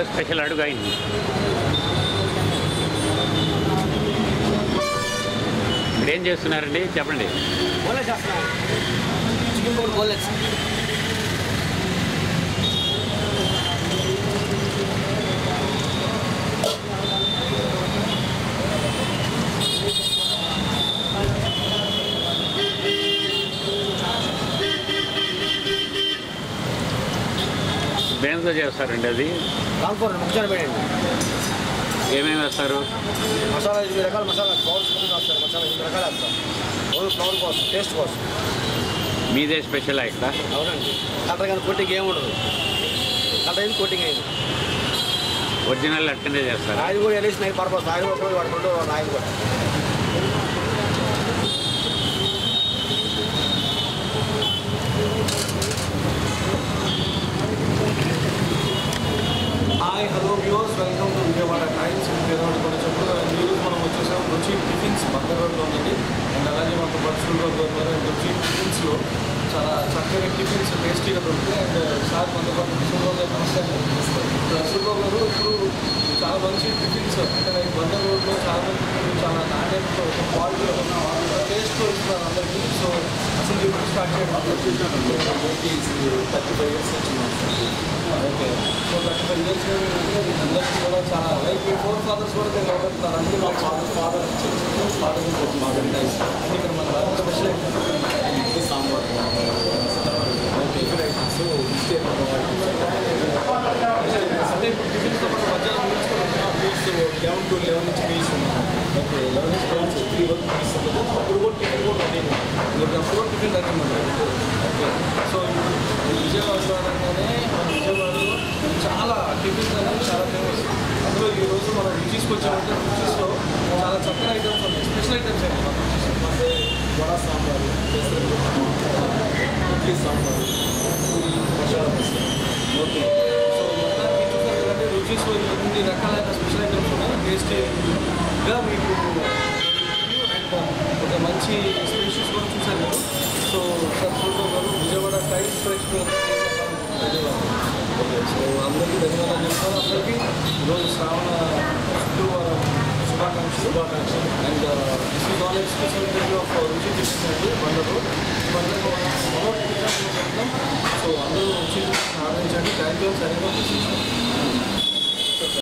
ఏందో స్పెషల్ అడుగు అయింది ఇప్పుడు ఏం చేస్తున్నారండి చెప్పండి బోలే చేస్తున్నాం చికెన్ పౌడర్ బోలేదు దేంతో చేస్తారండి అది రాంపూర్ ముఖ్యాన్ని పోయండి ఏమేమి వేస్తారు మసాలా ఎనిమిది రకాల మసాలా పౌడర్ స్పూన్ వస్తారు మసాలా ఎనిమిది రకాలు వేస్తాం ఓన్లీ ఫ్లవర్ కోసం టేస్ట్ కోసం మీదే స్పెషల్ ఇక్కడ అవునండి కలర్ కానీ కోటింగ్ ఏమి ఉండదు కలర్ అయింది కోటింగ్ అయింది ఒరిజినల్ అట్టనే చేస్తారు ఆయిల్ కూడా వెళ్ళేసి నైట్ పర్పస్ ఆయిల్ కూడా వాడుకుంటూ ఆయిల్ కూడా hi hello viewers welcome to Vijayawada times పేదవాడి కొన్ని చెప్పుడు ఈరోజు మనం వచ్చేసాం రుచి టిఫిన్స్ బందర్ రోడ్లో ఉందండి అండ్ అలాగే మనకు బస్సులు రోడ్లో ఉన్నారు అండ్ రుచి టిఫిన్స్లో చాలా చక్కగా టిఫిన్స్ టేస్టీగా దొరుకుతాయి అండ్ సార్ మనతో పాటు సూర్యబాబు గారు నమస్తే సూర్యబాబు గారు ఇప్పుడు చాలా మంచి టిఫిన్స్ అంటే లైక్ బందర్ రోడ్లో చాలా మంది people చాలా నాణ్యతతో ఒక క్వాలిటీలో టేస్ట్తో ఇస్తున్నారు అందరికీ సో అసలు ఇప్పుడు స్టార్ట్ చేయడం థర్టీ ఫైవ్ ఇయర్స్ వచ్చింది okay so thirty five years అందరికీ కూడా చాలా లైక్ మీ ఫోర్ ఫాదర్స్ కూడా మీరు ఎవరుతున్నారు అంటే మా ఫాదర్ ఫాదర్ ఫాదర్ నుంచి ఫాదర్ నైస్ అంటే ఇక్కడ మన రాష్ట్ర స్పెషల్ ఏంటంటే సాంబార్ ఓకే సో అంటే ఇప్పుడు టిఫిన్స్తో పాటు మధ్యాహ్నం మీల్స్ కూడా ఉన్నాయి మీల్స్ లెవెన్ టు లెవెన్ నుంచి మీల్స్ ఉన్నాయి ఓకే లెవెన్ నుంచి లెవెన్ త్రీ వరకు మీల్స్ ఉంటుంది అప్పుడు కూడా టిఫిన్ కూడా రెడీ ఉంది అప్పుడు కూడా టిఫిన్ రెడీ ఉంది ఓకే సో ఇప్పుడు విజయవాడ అనగానే మన విజయవాడలో చాలా టిఫిన్స్ అనేది చాలా ఫేమస్ అందులో ఈ రోజు మనం రుచిస్కి వచ్చామంటే రుచిస్లో చాలా చక్కని ఐటమ్స్ ఉన్నాయి స్పెషల్ ఐటమ్స్ అండి మన రుచిస్ అంటే వడ సాంబారు పెసరట్టు, ఇడ్లీ సాంబారు పూరి మసాలా మసాలా ఓకే సో మొత్తానికి చూసారు కదంటే రుచిస్లో ఇన్ని రకాలైన స్పెషల్ ఐటమ్స్ ఉన్నాయి టేస్టీగా మీకు అండ్ ఒక మంచి స్పీషీస్ కూడా చూశారు మీరు సో సార్ ఫోటో గారు విజయవాడ టైమ్స్ ప్రేక్షకులకు ధన్యవాదాలు ఓకే సో అందరికీ ధన్యవాదాలు చెప్తాను అందరికీ ఈరోజు శ్రావణ శుక్రవారం శుభాకాంక్షలు శుభాకాంక్షలు and this is all special of Ruchi tiffins అండి బండలు బండలు మనో టిఫిన్స్ చెప్తాం సో అందరూ రుచి టిఫిన్స్ ఆదరించండి థ్యాంక్ యూ సరిగ్గా